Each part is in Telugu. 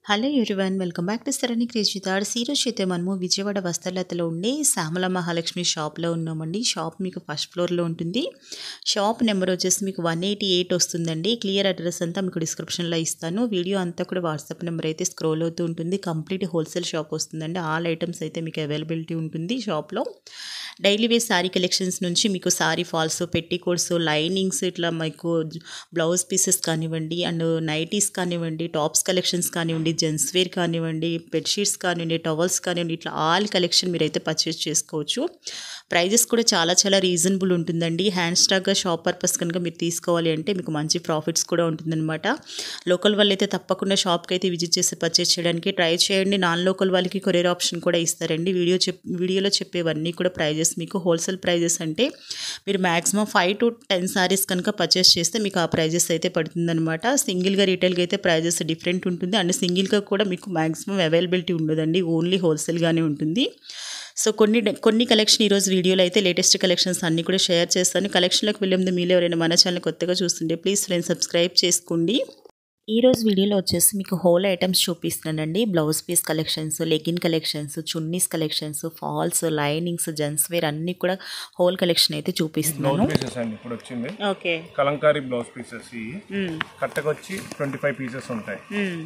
Hello everyone welcome back to Sarani crazy thirds ఈరోజు అయితే మనము విజయవాడ వస్త్రలతలో ఉండే శ్యామల మహాలక్ష్మి షాప్లో ఉన్నామండి షాప్ మీకు ఫస్ట్ ఫ్లోర్లో ఉంటుంది షాప్ నెంబర్ వచ్చేసి మీకు వన్ ఎయిటీ ఎయిట్ వస్తుందండి క్లియర్ అడ్రస్ అంతా మీకు డిస్క్రిప్షన్లో ఇస్తాను వీడియో అంతా కూడా వాట్సాప్ నెంబర్ అయితే స్క్రోల్ అవుతూ ఉంటుంది కంప్లీట్ హోల్సేల్ షాప్ వస్తుందండి ఆల్ ఐటమ్స్ అయితే మీకు అవైలబిలిటీ ఉంటుంది షాప్లో డైలీ వేర్ శారీ కలెక్షన్స్ నుంచి మీకు శారీ ఫాల్స్ పెట్టికోట్స్ లైనింగ్స్ ఇట్లా మీకు బ్లౌజ్ పీసెస్ కానివ్వండి అండ్ నైటీస్ కానివ్వండి టాప్స్ కలెక్షన్స్ కానివ్వండి జెంట్స్ వేర్ కానివ్వండి బెడ్షీట్స్ కానివ్వండి టవల్స్ కానివ్వండి ఇట్లా ఆల్ కలెక్షన్ మీరైతే పర్చేస్ చేసుకోవచ్చు ప్రైజెస్ కూడా చాలా చాలా రీజనబుల్ ఉంటుందండి హ్యాండ్ స్టాక్గా షాప్ పర్పస్ కనుక మీరు తీసుకోవాలి అంటే మీకు మంచి ప్రాఫిట్స్ కూడా ఉంటుందన్నమాట లోకల్ వాళ్ళు అయితే తప్పకుండా షాప్కి అయితే విజిట్ చేసి పర్చేస్ చేయడానికి ట్రై చేయండి నాన్ లోకల్ వాళ్ళకి కొరియర్ ఆప్షన్ కూడా ఇస్తారండి వీడియో చెప్ వీడియోలో చెప్పేవన్నీ కూడా ప్రైజెస్ మీకు హోల్సేల్ ప్రైజెస్ అంటే మీరు maximum five to ten saris కనుక పర్చేస్ చేస్తే మీకు ఆ ప్రైజెస్ అయితే పడుతుందన్నమాట సింగిల్గా రీటైల్గా అయితే ప్రైజెస్ డిఫరెంట్ ఉంటుంది అండ్ సింగిల్గా కూడా మీకు మ్యాక్సిమం అవైలబిలిటీ ఉండదండి ఓన్లీ హోల్సేల్గానే ఉంటుంది సో కొన్ని కొన్ని కలెక్షన్ ఈరోజు వీడియోలో అయితే లేటెస్ట్ కలెక్షన్స్ అన్నీ కూడా షేర్ చేస్తాను కలెక్షన్లోకి వెళ్ళే ముందు మీలో ఎవరైనా మన ఛానల్ కొత్తగా చూస్తుంటే ప్లీజ్ ఫ్రెండ్స్ సబ్స్క్రైబ్ చేసుకోండి ఈ రోజు వీడియోలో వచ్చేసి మీకు హోల్ ఐటమ్స్ చూపిస్తున్నానండి blouse piece collections legging collections chunnis collections falls linings gents wear అన్ని కూడా హోల్ కలెక్షన్ అయితే చూపిస్తున్నాను బ్లౌజ్ పీసెస్ అండి ఇప్పుడు వచ్చింది ఓకే కలంకారీ బ్లౌజ్ పీసెస్ ఇవి కట్టకొచ్చి ట్వంటీ ఫైవ్ పీసెస్ ఉంటాయి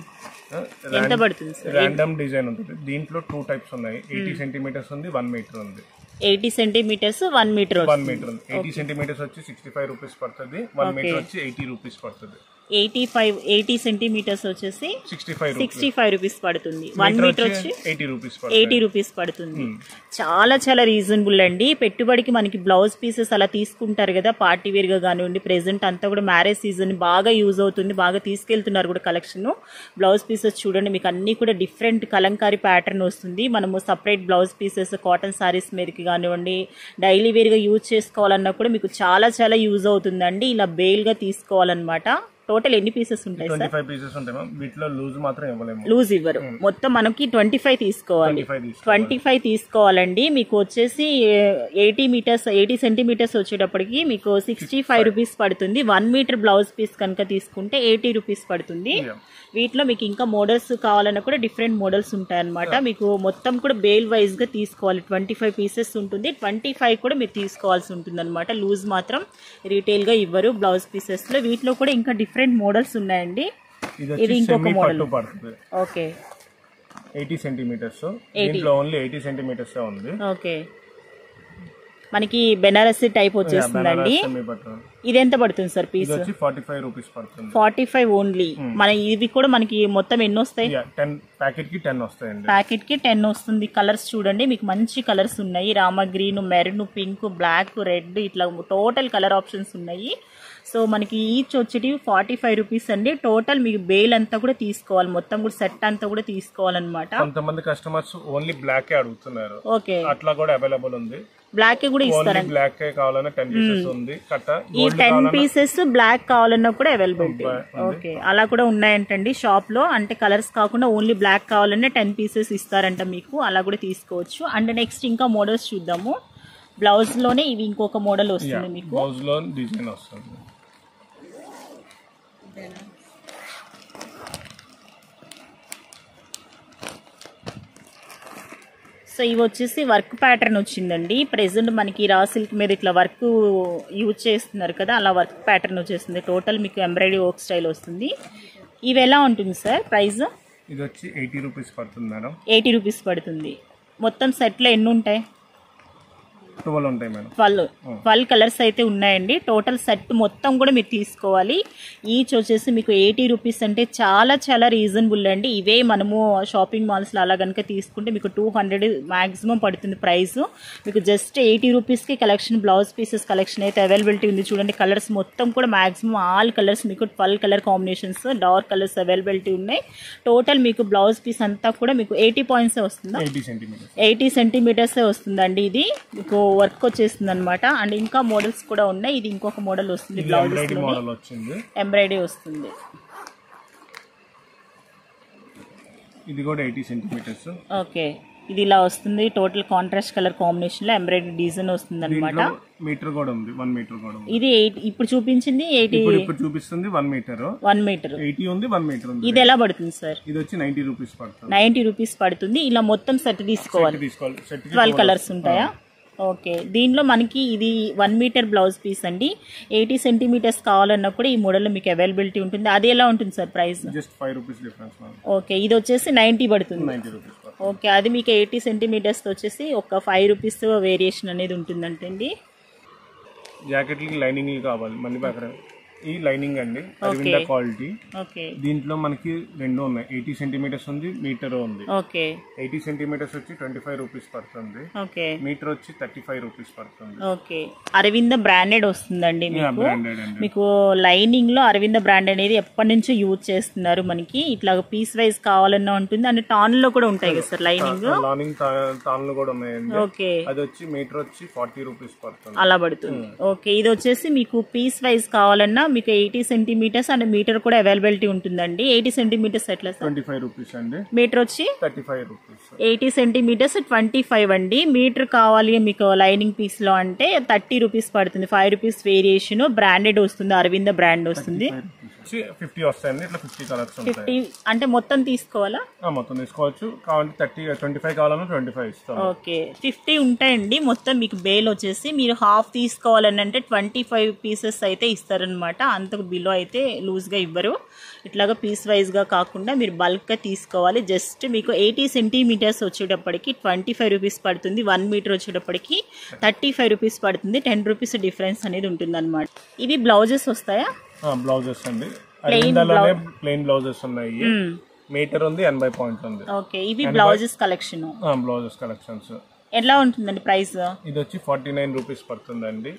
ఎంత పడుతుంది సార్ ర్యాండమ్ డిజైన్ ఉంటుంది దీంట్లో టూ టైప్స్ ఉన్నాయి ఎయిటీ సెంటీమీటర్స్ ఉంది వన్ మీటర్ ఉంది eighty centimetres one metre one metre ఉంది ఎయిటీ సెంటీమీటర్స్ వచ్చి సిక్స్టీ ఫైవ్ రూపీస్ పడుతుంది వన్ మీటర్ వచ్చి ఎయిటీ రూపీస్ పడుతుంది ఎయిటీ ఫైవ్ ఎయిటీ సెంటీమీటర్స్ వచ్చేసి sixty five rupees sixty five rupees పడుతుంది వన్ మీటర్ వచ్చి ఎయిటీ రూపీస్ పడుతుంది ఎయిటీ రూపీస్ పడుతుంది చాలా చాలా రీజనబుల్ అండి పెట్టుబడికి మనకి బ్లౌజ్ పీసెస్ అలా తీసుకుంటారు కదా పార్టీ వేర్ గా కానివ్వండి ప్రెసెంట్ అంతా కూడా మ్యారేజ్ సీజన్ బాగా యూజ్ అవుతుంది బాగా తీసుకెళ్తున్నారు కూడా కలెక్షన్ బ్లౌజ్ పీసెస్ చూడండి మీకు అన్ని కూడా డిఫరెంట్ కలంకారీ ప్యాటర్న్ వస్తుంది మనము separate blouse pieces cotton saris మీదకి కానివ్వండి డైలీ వేర్ గా యూజ్ చేసుకోవాలన్నా కూడా మీకు చాలా చాలా యూజ్ అవుతుందండి ఇలా బేల్ గా తీసుకోవాలన్నమాట టోటల్ ఎన్ని పీసెస్ ఉంటాయి twenty sir five pieces ma'am మ్యామ్ వీటిలో లూజ్ మాత్రం ఇవ్వలేము లూజ్ ఇవ్వరు మొత్తం మనకి ట్వంటీ ఫైవ్ తీసుకోవాలి ట్వంటీ ఫైవ్ తీసుకోవాలి ట్వంటీ ఫైవ్ తీసుకోవాలండి మీకు వచ్చేసి ఎయిటీ మీటర్స్ ఎయిటీ సెంటీమీటర్స్ వచ్చేటప్పటికి మీకు సిక్స్టీ ఫైవ్ రూపీస్ పడుతుంది వన్ మీటర్ బ్లౌజ్ పీస్ కనుక తీసుకుంటే ఎయిటీ రూపీస్ పడుతుంది Yeah. వీటిలో మీకు ఇంకా మోడల్స్ కావాలన్నా కూడా డిఫరెంట్ మోడల్స్ ఉంటాయన్నమాట మీకు మొత్తం కూడా బేల్ వైజ్ గా తీసుకోవాలి ట్వంటీ ఫైవ్ పీసెస్ ఉంటుంది ట్వంటీ ఫైవ్ కూడా మీరు తీసుకోవాల్సి ఉంటుంది అనమాట లూజ్ మాత్రం రీటైల్ గా ఇవ్వరు బ్లౌజ్ పీసెస్ లో వీటిలో కూడా ఇంకా డిఫరెంట్ మోడల్స్ ఉన్నాయండి ఇది ఇది వచ్చి ఇంకొక సెమీ model. పట్టు పడుతుంది ఓకే ఎయిటీ సెంటీమీటర్స్ దీంట్లో ఓన్లీ ఎయిటీ సెంటీమీటర్స్ ఉంది ఓకే మనకి బెనారసి టైప్ వచ్చేస్తుందండి సెమీ పట్టు ఇది ఎంత పడుతుంది సార్ పీస్ ఇది వచ్చి ఫార్టీ ఫైవ్ రూపీస్ పడుతుంది ఫార్టీ ఫైవ్ ఓన్లీ మన ఇవి కూడా మనకి మొత్తం ఎన్ని వస్తాయి టెన్ ప్యాకెట్ కి టెన్ వస్తాయండి ప్యాకెట్ కి టెన్ వస్తుంది కలర్స్ చూడండి మీకు మంచి కలర్స్ ఉన్నాయి Rama green maroon pink black red ఇట్లా టోటల్ కలర్ ఆప్షన్స్ ఉన్నాయి సో మనకి ఈచ్ వచ్చేటి ఫార్టీ ఫైవ్ రూపీస్ అండి టోటల్ మీకు బేల్ అంతా కూడా తీసుకోవాలి మొత్తం కూడా సెట్ అంతా కూడా తీసుకోవాలన్నమాట కొంతమంది కస్టమర్స్ ఓన్లీ బ్లాక్ అడుగుతున్నారు ఓకే అట్లా కూడా అవైలబుల్ ఉంది బ్లాక్ కూడా ఓన్లీ ఇస్తారండి బ్లాక్ కావాలన్నా టెన్ పీసెస్ ఉంది కట్ట ఈ టెన్ పీసెస్ బ్లాక్ కావాలన్నా కూడా అవైలబిలిటీ ఓకే అలా కూడా ఉన్నాయంటండి షాప్ లో అంటే కలర్స్ కాకుండా ఓన్లీ బ్లాక్ కావాలన్నా టెన్ పీసెస్ ఇస్తారంట మీకు అలా కూడా తీసుకోవచ్చు అండ్ నెక్స్ట్ ఇంకా మోడల్స్ చూద్దాము బ్లౌజ్ లోనే ఇవి ఇంకొక మోడల్ వస్తుంది మీకు బ్లౌజ్ లో డిజైన్ వస్తుంది సో ఇవి వచ్చేసి వర్క్ ప్యాటర్న్ వచ్చిందండి ప్రెసెంట్ మనకి రా సిల్క్ మీద ఇట్లా వర్క్ యూజ్ చేస్తున్నారు కదా అలా వర్క్ ప్యాటర్న్ వచ్చేస్తుంది టోటల్ మీకు ఎంబ్రాయిడరీ వర్క్ స్టైల్ వస్తుంది ఇవి ఎలా ఉంటుంది సార్ ప్రైస్ ఇది వచ్చి ఎయిటీ రూపీస్ పడుతుంది మేడం ఎయిటీ రూపీస్ పడుతుంది మొత్తం సెట్లో ఎన్ని ఉంటాయి ట్వెల్వ్ ఉంటాయి మేడం ట్వెల్వ్ ట్వెల్వ్ కలర్స్ అయితే ఉన్నాయండి టోటల్ సెట్ మొత్తం కూడా మీరు తీసుకోవాలి ఈచ్ వచ్చేసి మీకు ఎయిటీ రూపీస్ అంటే చాలా చాలా రీజనబుల్ అండి ఇవే మనము షాపింగ్ మాల్స్లో అలా కనుక తీసుకుంటే మీకు టూ హండ్రెడ్ మ్యాక్సిమం పడుతుంది ప్రైస్ మీకు జస్ట్ ఎయిటీ రూపీస్కి కలెక్షన్ బ్లౌజ్ పీసెస్ కలెక్షన్ అయితే అవైలబిలిటీ ఉంది చూడండి కలర్స్ మొత్తం కూడా మ్యాక్సిమం ఆల్ కలర్స్ మీకు twelve colour combinations dark colours availability ఉన్నాయి టోటల్ మీకు బ్లౌజ్ పీస్ అంతా కూడా మీకు ఎయిటీ పాయింట్స్ వస్తుందా ఎయిటీ సెంటీమీటర్స్ ఎయిటీ సెంటీమీటర్స్ వస్తుందండి ఇది మీకు వర్క్ వచ్చేస్తుంది అనమాట అండ్ ఇంకా మోడల్స్ కూడా ఉన్నాయి ఇది ఇంకొక మోడల్ వస్తుంది ఇది బ్లౌజెస్ ఎంబ్రాయిడరీ మోడల్ వచ్చింది ఎంబ్రాయిడరీ వస్తుంది ఇది కూడా ఎయిటీ సెంటీమీటర్స్ ఓకే ఇది ఇలా వస్తుంది టోటల్ కాంట్రాస్ట్ కలర్ కాంబినేషన్ లో ఎంబ్రాయిడరీ డిజైన్ వస్తుంది అనమాట దీంట్లో మీటర్ కూడా ఉంది వన్ మీటర్ కూడా ఉంది ఇది ఎయిట్ ఇప్పుడు చూపించింది ఎయిటీ ఇప్పుడు ఇప్పుడు చూపిస్తుంది one metre one metre eighty ఉంది వన్ మీటర్ ఉంది ఇది ఎలా పడుతుంది సార్ ఇది వచ్చి నైన్టీ రూపీస్ పడుతుంది నైంటీ రూపీస్ పడుతుంది ఇలా మొత్తం సెట్ తీసుకోవాలి తీసుకోవాలి సెట్ ట్వెల్వ్ కలర్స్ ఉంటాయా ఓకే దీనిలో మనకి ఇది వన్ మీటర్ బ్లౌజ్ పీస్ అండి ఎయిటీ సెంటీమీటర్స్ కావాలన్నా కూడా ఈ మోడల్లో మీకు అవైలబిలిటీ ఉంటుంది అది ఎలా ఉంటుంది sir price just five rupees difference okay ఇది వచ్చేసి నైంటీ పడుతుంది నైన్టీ రూపీస్ పడుతుంది ఓకే అది మీకు ఎయిటీ సెంటీమీటర్స్ వచ్చేసి ఒక ఫైవ్ రూపీస్ వేరియేషన్ అనేది ఉంటుందంటండి జాకెట్లకి లైనింగ్ కావాలి మళ్ళీ పక్కన ఈ లైనింగ్ అండి అరవింద క్వాలిటీ ఓకే దీంట్లో మనకి రెండు ఉన్నాయి ఎయిటీ సెంటీమీటర్స్ ఉంది మీటర్ ఉంది ఓకే ఎయిటీ సెంటీమీటర్స్ వచ్చి ట్వంటీ ఫైవ్ రూపీస్ పడుతుంది ఓకే మీటర్ వచ్చి థర్టీ ఫైవ్ రూపీస్ పడుతుంది ఓకే అరవింద బ్రాండెడ్ వస్తుందండి మీకు బ్రాండెడ్ అండి మీకు లైనింగ్ లో అరవింద బ్రాండ్ అనేది ఎప్పటి నుంచో యూజ్ చేస్తున్నారు మనకి ఇట్లా పీస్ వైజ్ కావాలన్నా ఉంటుంది అండ్ టాన్ లో కూడా ఉంటాయి కదా సార్ లైనింగ్ లానింగ్ తాన్లు కూడా ఉన్నాయండి ఓకే అది వచ్చి మీటర్ వచ్చి ఫార్టీ రూపీస్ పడుతుంది అలా పడుతుంది ఓకే ఇది వచ్చేసి మీకు పీస్ వైజ్ కావాలన్నా మీకు ఎయిటీ సెంటీమీటర్స్ అండ్ మీటర్ కూడా అవైలబిలిటీ ఉంటుందండి ఎయిటీ సెంటీమీటర్స్ ఎట్లా సార్ ట్వంటీ ఫైవ్ రూపీస్ అండి మీటర్ వచ్చి thirty five rupees eighty centimetres twenty five అండి మీటర్ కావాలి మీకు లైనింగ్ పీస్ లో అంటే థర్టీ రూపీస్ పడుతుంది ఫైవ్ రూపీస్ వేరియేషన్ బ్రాండెడ్ వస్తుంది అరవింద బ్రాండ్ వస్తుంది వచ్చి ఫిఫ్టీ వస్తాయండి ఇట్లా ఫిఫ్టీ కలర్స్ ఉంటాయి ఫిఫ్టీ అంటే మొత్తం తీసుకోవాలా ఆ, మొత్తం తీసుకోవచ్చు కావాలంటే థర్టీ ట్వంటీ ఫైవ్ కావాలన్నా ట్వంటీ ఫైవ్ ఇస్తాం ఓకే ఫిఫ్టీ ఉంటాయండి మొత్తం మీకు బేల్ వచ్చేసి మీరు హాఫ్ తీసుకోవాలని అంటే ట్వంటీ ఫైవ్ పీసెస్ అయితే ఇస్తారనమాట అంతకు బిలో అయితే లూజ్గా ఇవ్వరు ఇట్లాగా పీస్ వైజ్గా కాకుండా మీరు బల్క్గా తీసుకోవాలి జస్ట్ మీకు ఎయిటీ సెంటీమీటర్స్ వచ్చేటప్పటికి ట్వంటీ ఫైవ్ రూపీస్ పడుతుంది వన్ మీటర్ వచ్చేటప్పటికి థర్టీ ఫైవ్ రూపీస్ పడుతుంది టెన్ రూపీస్ డిఫరెన్స్ అనేది ఉంటుంది ఇవి బ్లౌజెస్ వస్తాయా బ్లౌజెస్ అండి అరవిందాలోనే ప్లెయిన్ బ్లౌజెస్ ఉన్నాయి మీటర్ ఉంది ఎనభై పాయింట్ ఉంది ఓకే ఇవి బ్లౌజెస్ కలెక్షన్ బ్లౌజెస్ కలెక్షన్స్ ఎలా ఉంటుందండి ప్రైస్ ఇది వచ్చి ఫార్టీ నైన్ రూపీస్ పడుతుందండి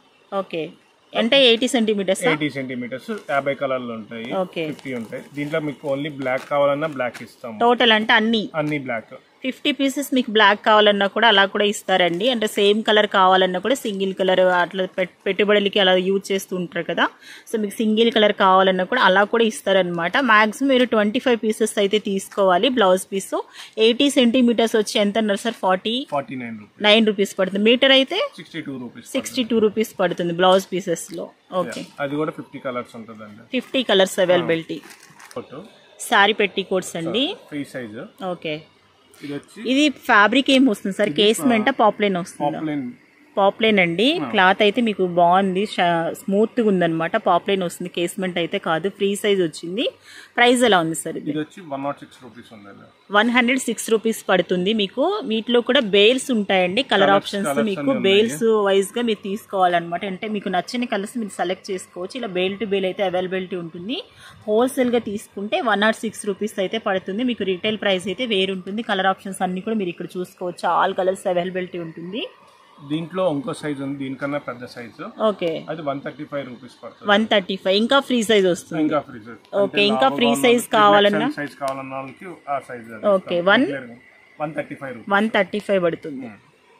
ఓకే అంటే ఎయిటీ సెంటీమీటర్స్ ఎయిటీ సెంటీమీటర్స్ యాభై కలర్లు ఉంటాయి ఓకే ఫిఫ్టీ ఉంటాయి దీంట్లో మీకు ఓన్లీ బ్లాక్ కావాలన్నా బ్లాక్ ఇస్తాము టోటల్ అంటే అన్ని అన్ని బ్లాక్ ఫిఫ్టీ పీసెస్ మీకు బ్లాక్ కావాలన్నా కూడా అలా కూడా ఇస్తారండి అంటే సేమ్ కలర్ కావాలన్నా కూడా సింగిల్ కలర్ అట్లా పెట్- పెట్టుబడులకి అలా యూజ్ చేస్తూ ఉంటారు కదా సో మీకు సింగిల్ కలర్ కావాలన్నా కూడా అలా కూడా ఇస్తారనమాట మాక్సిమం మీరు ట్వంటీ ఫైవ్ పీసెస్ అయితే తీసుకోవాలి బ్లౌజ్ పీస్ ఎయిటీ సెంటీమీటర్స్ వచ్చి ఎంత అన్నారు sir forty forty nine rupees nine rupees పడుతుంది మీటర్ అయితే sixty two rupees sixty two rupees పడుతుంది బ్లౌజ్ పీసెస్లో ఓకే అది కూడా ఫిఫ్టీ కలర్స్ ఉంటుందండి fifty colours availability photo sari petticoats అండి ఫ్రీ సైజ్ ఓకే ఇది వచ్చి ఇది ఫ్యాబ్రిక్ ఏం వస్తుంది సార్ కేస్మెంట్ పాప్లైన్ వస్తుందా పాప్లైన్ పాప్లైన్ అండి క్లాత్ అయితే మీకు బాగుంది స్మూత్ గా ఉందన్నమాట పాప్లైన్ వస్తుంది కేస్మెంట్ అయితే కాదు ఫ్రీ సైజ్ వచ్చింది ప్రైస్ ఎలా ఉంది సార్ ఇది ఇది వచ్చి వన్ నాట్ సిక్స్ రూపీస్ ఉందండి వన్ హండ్రెడ్ సిక్స్ రూపీస్ పడుతుంది మీకు వీటిలో కూడా బేల్స్ ఉంటాయండి కలర్ ఆప్షన్స్ మీకు బేల్స్ వైజ్ గా మీరు తీసుకోవాలన్నమాట అంటే మీకు నచ్చని కలర్స్ మీరు సెలెక్ట్ చేసుకోవచ్చు ఇలా బేల్ టు బేల్ అయితే అవైలబిలిటీ ఉంటుంది హోల్సేల్ గా తీసుకుంటే వన్ నాట్ సిక్స్ రూపీస్ అయితే పడుతుంది మీకు రీటైల్ ప్రైస్ అయితే వేరు ఉంటుంది కలర్ ఆప్షన్స్ అన్ని కూడా మీరు ఇక్కడ చూసుకోవచ్చు ఆల్ కలర్స్ అవైలబిలిటీ ఉంటుంది దీంట్లో ఇంకో సైజ్ ఉంది దీనికన్నా పెద్ద సైజ్ ఓకే అది వన్ థర్టీ ఫైవ్ రూపీస్ పడుతుంది వన్ థర్టీ ఫైవ్ ఇంకా ఫ్రీ సైజ్ వస్తుంది ఇంకా ఫ్రీ సైజ్ ఓకే ఇంకా ఫ్రీ సైజ్ కావాలన్నా సైజ్ కావాలన్న వాళ్ళకి ఆ size okay one one thirty five rupees one thirty five పడుతుంది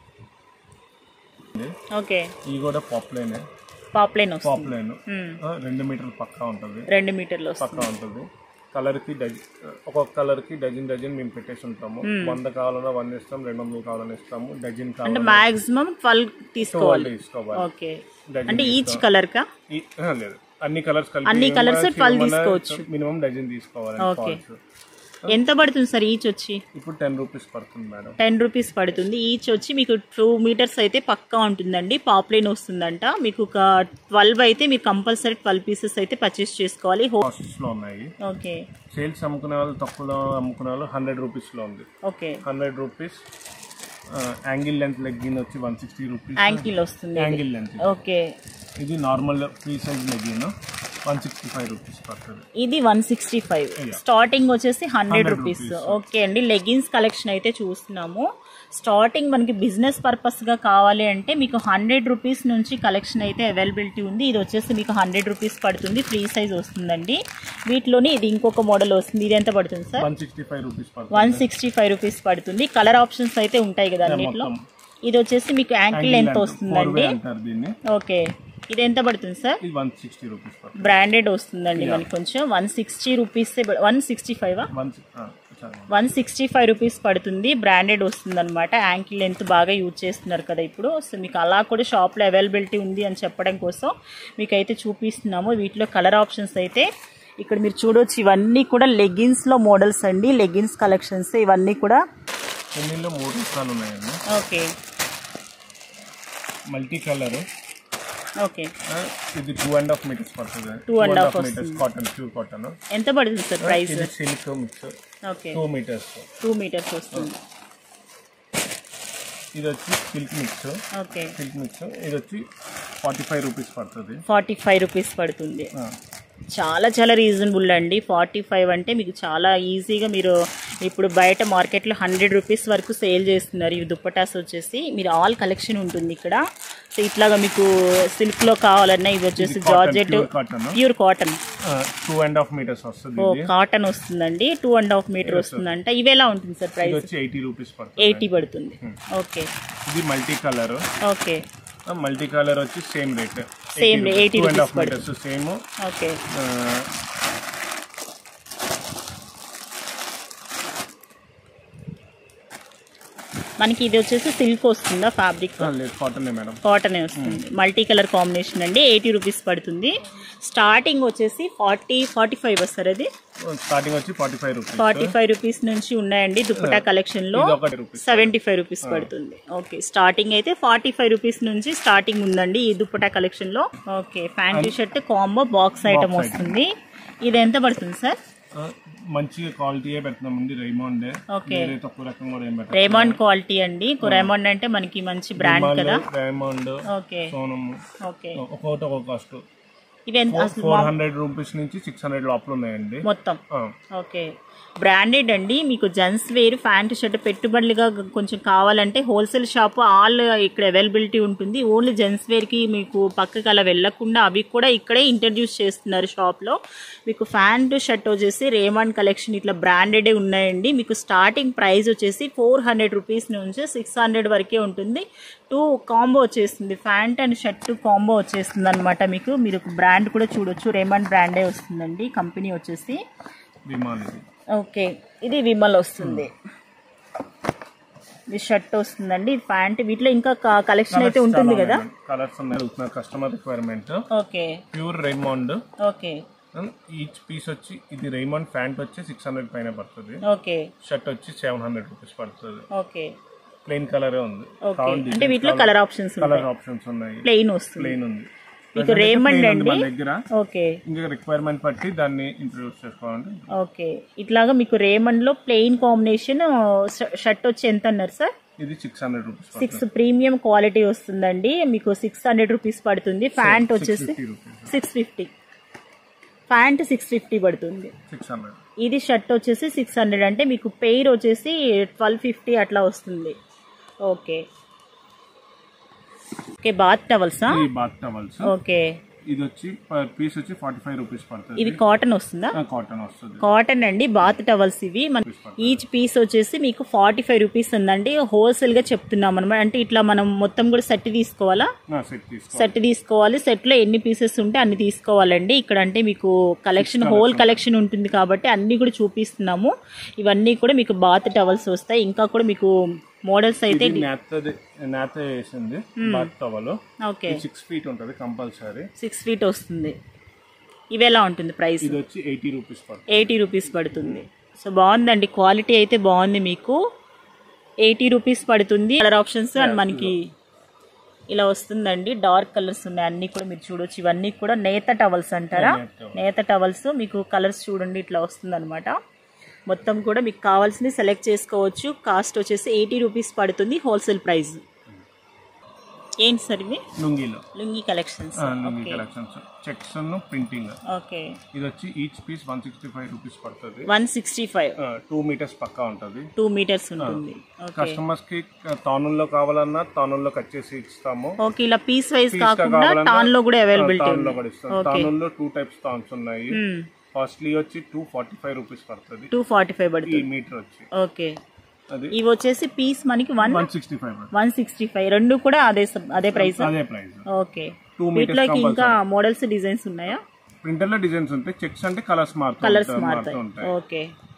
ఓకే ఇది కూడా పాప్లైన్ పాప్లైన్ వస్తుంది పాప్లైన్ మ్మ్. రెండు మీటర్లు పక్కా ఉంటుంది రెండు మీటర్లు వస్తుంది పక్కా ఉంటుంది కలర్ కి డజన్ ఒక్కొక్క కలర్ కి డజన్ డజన్ మేము పెట్టేసి ఉంటాము వంద కావాలన్నా వంద ఇస్తాం రెండు వందలు కావాలన్నా ఇస్తాము డజన్ అంటే కావాలన్నా మాక్సిమం ట్వెల్వ్ తీసుకోవాలి తీసుకోవాలి ఓకే డజన్ అంటే ఈచ్ కలర్ కా ఈ- ఆ, లేదు అన్ని కలర్స్ కలిపి అన్ని colours 12 తీసుకోవచ్చు. మినిమం డజన్ తీసుకోవాలి ఓకే. ఫాల్స్ ఎంత పడుతుంది సార్ ఈచ్ వచ్చి ఇప్పుడు టెన్ రూపీస్ పడుతుంది మేడం టెన్ రూపీస్ పడుతుంది ఈచ్ వచ్చి మీకు టూ మీటర్స్ అయితే పక్కా ఉంటుందండి పాప్లైన్ వస్తుందంట మీకు ఒక ట్వెల్వ్ అయితే మీరు కంపల్సరీ ట్వెల్వ్ పీసెస్ అయితే పర్చేస్ చేసుకోవాలి హో కాస్ట్స్ లో ఉన్నాయి ఓకే సేల్స్ అమ్ముకునే వాళ్ళు తక్కువలో అమ్ముకునే వాళ్ళు హండ్రెడ్ రూపీస్ లో ఉంది okay hundred rupees ankle length legging వచ్చి వన్ సిక్స్టీ రూపీస్ యాంకిల్ వస్తుంది యాంగిల్ లెంత్ ఓకే ఇది normal free size legging one sixty five rupees పడుతుంది ఇది వన్ సిక్స్టీ ఫైవ్ స్టార్టింగ్ వచ్చేసి హండ్రెడ్ రూపీస్ ఓకే అండి లెగిన్స్ కలెక్షన్ అయితే చూస్తున్నాము స్టార్టింగ్ మనకి బిజినెస్ పర్పస్ గా కావాలి అంటే మీకు హండ్రెడ్ రూపీస్ నుంచి కలెక్షన్ అయితే అవైలబిలిటీ ఉంది ఇది వచ్చేసి మీకు హండ్రెడ్ రూపీస్ పడుతుంది ఫ్రీ సైజ్ వస్తుందండి వీటిలోని ఇది ఇంకొక మోడల్ వస్తుంది ఇది ఎంత పడుతుంది sir one sixty five rupees పడుతుంది వన్ సిక్స్టీ ఫైవ్ రూపీస్ పడుతుంది కలర్ ఆప్షన్స్ అయితే ఉంటాయి కదా అన్నిట్లో ఇది వచ్చేసి మీకు యాంకిల్ ఎంత వస్తుందండి అంటారు దీన్ని ఓకే ఇది ఎంత పడుతుంది సార్ ఇది వన్ సిక్స్టీ రూపీస్ పడుతుంది బ్రాండెడ్ వస్తుందండి మనకి కొంచెం one sixty rupees one sixty five one one sixty five rupees పడుతుంది బ్రాండెడ్ వస్తుంది అనమాట యాంకిల్ లెంత్ బాగా యూజ్ చేస్తున్నారు కదా ఇప్పుడు సో మీకు అలా కూడా షాప్లో అవైలబిలిటీ ఉంది అని చెప్పడం కోసం మీకు అయితే చూపిస్తున్నాము వీటిలో కలర్ ఆప్షన్స్ అయితే ఇక్కడ మీరు చూడొచ్చు ఇవన్నీ కూడా లెగిన్స్లో మోడల్స్ అండి లెగిన్స్ కలెక్షన్స్ ఇవన్నీ కూడా పెన్నీలో మూడు రకాలు ఉన్నాయండి ఓకే మల్టీ కలర్ ఓకే ఇది టూ అండ్ హాఫ్ మీటర్స్ పడుతుంది Two and half metres cotton pure cotton ఎంత పడుతుంది సార్ ప్రైస్ ఇది silk mix okay two metres two metres వస్తుంది ఇది వచ్చి silk mix okay silk mix ఇది వచ్చి ఫార్టీ ఫైవ్ రూపీస్ పడుతుంది ఫార్టీ ఫైవ్ రూపీస్ పడుతుంది ఆ, చాలా చాలా రీజనబుల్ అండి ఫార్టీ ఫైవ్ అంటే మీకు చాలా ఈజీగా మీరు ఇప్పుడు బయట మార్కెట్లో హండ్రెడ్ రూపీస్ వరకు సేల్ చేస్తున్నారు ఈ దుప్పటాస్ వచ్చేసి మీరు ఆల్ కలెక్షన్ ఉంటుంది ఇక్కడ సో ఇట్లాగా మీకు సిల్క్లో కావాలన్నా ఇవి వచ్చేసి ఇది cotton, georgette pure cotton. Pure cotton two and half metres వస్తుంది ఓ ఇది కాటన్ వస్తుందండి టూ అండ్ హాఫ్ మీటర్ వస్తుందంట ఇవి ఎలా ఉంటుంది సార్ ఇది ప్రైస్ వచ్చి ఎయిటీ రూపీస్ పడుతుంది ఎయిటీ పడుతుంది ఓకే ఇది multi colour okay multi colour వచ్చి same rate Same rate, 80 two and half rupees metres same okay మనకి ఇది వచ్చేసి సిల్క్ వస్తుందా ఫ్యాబ్రిక్ లేదు కాటన్ మేడం కాటన్ వస్తుంది మల్టీ కలర్ కాంబినేషన్ అండి ఎయిటీ రూపీస్ పడుతుంది స్టార్టింగ్ వచ్చేసి ఫార్టీ ఫార్టీ ఫైవ్ వస్తారు అది స్టార్టింగ్ వచ్చి forty five rupees forty five rupees నుంచి ఉన్నాయండి దుప్పటా కలెక్షన్ లో ఇది ఒకటి రూపీస్ సెవెంటీ ఫైవ్ రూపీస్ పడుతుంది ఓకే స్టార్టింగ్ అయితే ఫార్టీ ఫైవ్ రూపీస్ నుంచి స్టార్టింగ్ ఉందండి ఈ దుప్పటా కలెక్షన్ లో okay panty shirt combo box item వస్తుంది ఇది ఎంత పడుతుంది సార్ మంచిగా క్వాలిటీ పెడుతున్నామండి రైమాండ్ Okay. వేరే తక్కువ రకం కూడా ఏం పెట్టాం రేమాండ్ క్వాలిటీ అండి రేమాండ్ అంటే మనకి మంచి బ్రాండ్ కదా రైమాండ్ ఓకే సోనం ఓకే ఒక్కొక్కటి ఒక్కొక్క కాస్ట్ ఇవి ఎంత అసలు ఫోర్ హండ్రెడ్ రూపీస్ నుంచి సిక్స్ హండ్రెడ్ లోపల ఉన్నాయండి మొత్తం ఆ, ఓకే బ్రాండెడ్ అండి మీకు జెంట్స్ వేర్ ప్యాంట్ షర్ట్ పెట్టుబడులుగా కొంచెం కావాలంటే హోల్సేల్ షాప్ ఆల్ ఇక్కడ అవైలబిలిటీ ఉంటుంది ఓన్లీ జెంట్స్ వేర్కి మీకు పక్కకి అలా వెళ్ళకుండా అవి కూడా ఇక్కడే ఇంట్రడ్యూస్ చేస్తున్నారు షాప్లో మీకు ప్యాంట్ షర్ట్ వచ్చేసి రేమాండ్ కలెక్షన్ ఇట్లా బ్రాండెడే ఉన్నాయండి మీకు స్టార్టింగ్ ప్రైస్ వచ్చేసి ఫోర్ హండ్రెడ్ రూపీస్ నుంచి సిక్స్ హండ్రెడ్ వరకే ఉంటుంది టూ కాంబో వచ్చేస్తుంది ప్యాంట్ అండ్ షర్ట్ కాంబో వచ్చేస్తుంది అనమాట మీకు మీరు బ్రాండ్ కూడా చూడొచ్చు రేమాండ్ బ్రాండే వస్తుందండి కంపెనీ వచ్చేసి విమాన్ ఇది ఓకే ఇది విమల్ వస్తుంది ఇది షర్ట్ వస్తుందండి ఇది ప్యాంట్ వీటిలో ఇంకా కలెక్షన్ అయితే ఉంటుంది కదా కలర్స్ ఉన్నాయి customer requirement okay pure Raymond okay each piece వచ్చి ఇది రైమాండ్ ప్యాంట్ వచ్చి సిక్స్ హండ్రెడ్ పైన పడుతుంది ఓకే షర్ట్ వచ్చి సెవెన్ హండ్రెడ్ రూపీస్ పడుతుంది ఓకే ప్లెయిన్ కలరే ఉంది ఓకే అంటే వీటిలో కలర్ ఆప్షన్స్ కలర్ ఆప్షన్స్ ఉన్నాయి ప్లెయిన్ వస్తుంది ప్లెయిన్ ఉంది మీకు రేమండ్ Plain ఉంది అండి మన దగ్గర ఓకే ఇంకా రిక్వైర్మెంట్ బట్టి దాన్ని ఇంట్రొడ్యూస్ చేసుకోవాలంటే ఓకే ఇట్లాగా మీకు రేమండ్ లో ప్లెయిన్ కాంబినేషన్ షర్ట్ వచ్చి ఎంత అన్నారు సార్ ఇది six hundred rupees six premium quality వస్తుందండి మీకు సిక్స్ హండ్రెడ్ రూపీస్ పడుతుంది ప్యాంట్ వచ్చేసి fifty rupees six fifty pant six fifty పడుతుంది సిక్స్ హండ్రెడ్ ఇది షర్ట్ వచ్చేసి సిక్స్ హండ్రెడ్ అంటే మీకు పెయిర్ వచ్చేసి ట్వెల్వ్ ఫిఫ్టీ అట్లా వస్తుంది ఓకే ఓకే బాత్ టవల్సా ఈ బాత్ టవల్స్ ఓకే ఇది వచ్చి పర్ పీస్ వచ్చి ఫార్టీ ఫైవ్ రూపీస్ పడుతుంది ఇది కాటన్ వస్తుందా కాటన్ వస్తుంది కాటన్ అండి బాత్ టవల్స్ ఇవి మన ఈచ్ పీస్ వచ్చేసి మీకు ఫార్టీ ఫైవ్ రూపీస్ ఉందండి హోల్సేల్ గా చెప్తున్నాం అనమాట అంటే ఇట్లా మనం మొత్తం కూడా సెట్ తీసుకోవాలా సెట్ తీసుకో సెట్ తీసుకోవాలి సెట్ లో ఎన్ని పీసెస్ ఉంటే అన్ని తీసుకోవాలండి ఇక్కడ అంటే మీకు కలెక్షన్ హోల్ కలెక్షన్ ఉంటుంది కాబట్టి అన్ని కూడా చూపిస్తున్నాము ఇవన్నీ కూడా మీకు బాత్ టవల్స్ వస్తాయి ఇంకా కూడా మీకు మోడల్స్ అయితే ఇది నేత నేత వేసింది bath towel okay six feet ఉంటుంది కంపల్సరీ సిక్స్ ఫీట్ వస్తుంది ఇవి ఎలా ఉంటుంది ప్రైస్ ఇది వచ్చి ఎయిటీ రూపీస్ పడుతుంది ఎయిటీ రూపీస్ పడుతుంది సో బాగుందండి క్వాలిటీ అయితే బాగుంది మీకు ఎయిటీ రూపీస్ పడుతుంది కలర్ ఆప్షన్స్ అండ్ మనకి ఇలా వస్తుందండి డార్క్ కలర్స్ ఉన్నాయి అన్ని కూడా మీరు చూడొచ్చు ఇవన్నీ కూడా నేత టవల్స్ అంటారా నేత towel. నేత టవల్స్ మీకు కలర్స్ చూడండి ఇట్లా వస్తుంది మొత్తం కూడా మీకు కావాల్సింది సెలెక్ట్ చేసుకోవచ్చు కాస్ట్ వచ్చేసి ఎయిటీ రూపీస్ పడుతుంది హోల్సేల్ ప్రైస్ ఏంటి సార్ ఇవి లుంగీలో lungi collections lungi okay collections checks printing okay ఇది వచ్చి each piece one sixty five rupees పడుతుంది one sixty five two metres పక్కా ఉంటుంది టూ మీటర్స్ ఉంటుంది ఓకే కస్టమర్స్ కి తానుల్లో కావాలన్నా తానుల్లో కట్ చేసి ఇస్తాము ఓకే ఇలా పీస్ వైజ్ Piece గా కాకుండా కావాలన్నా, టాన్ లో కూడా అవైలబిలిటీ తానుల్లో ఉంది కూడా ఇస్తాం తానుల్లో టూ టైప్స్ తాన్స్ ఉన్నాయి కాస్ట్లీ వచ్చి టూ ఫార్టీ ఫైవ్ రూపీస్ పడుతుంది టూ ఫార్టీ ఫైవ్ ఈ పడుతుంది మీటర్ వచ్చి ఓకే అది ఇవి వచ్చేసి పీస్ మనకి one one sixty five one sixty five రెండు కూడా అదే స- అదే ప్రైస్ అదే ప్రైస్ ఓకే టూ మీటర్స్ వీటిలోకి ఇంకా మోడల్స్ డిజైన్స్ ఉన్నాయా ప్రింటర్ లో డిజైన్స్ ఉంటాయి చెక్స్ అంటే కలర్స్ కలర్స్ మారుతూ మారుతాయి ఉంటాయి ఓకే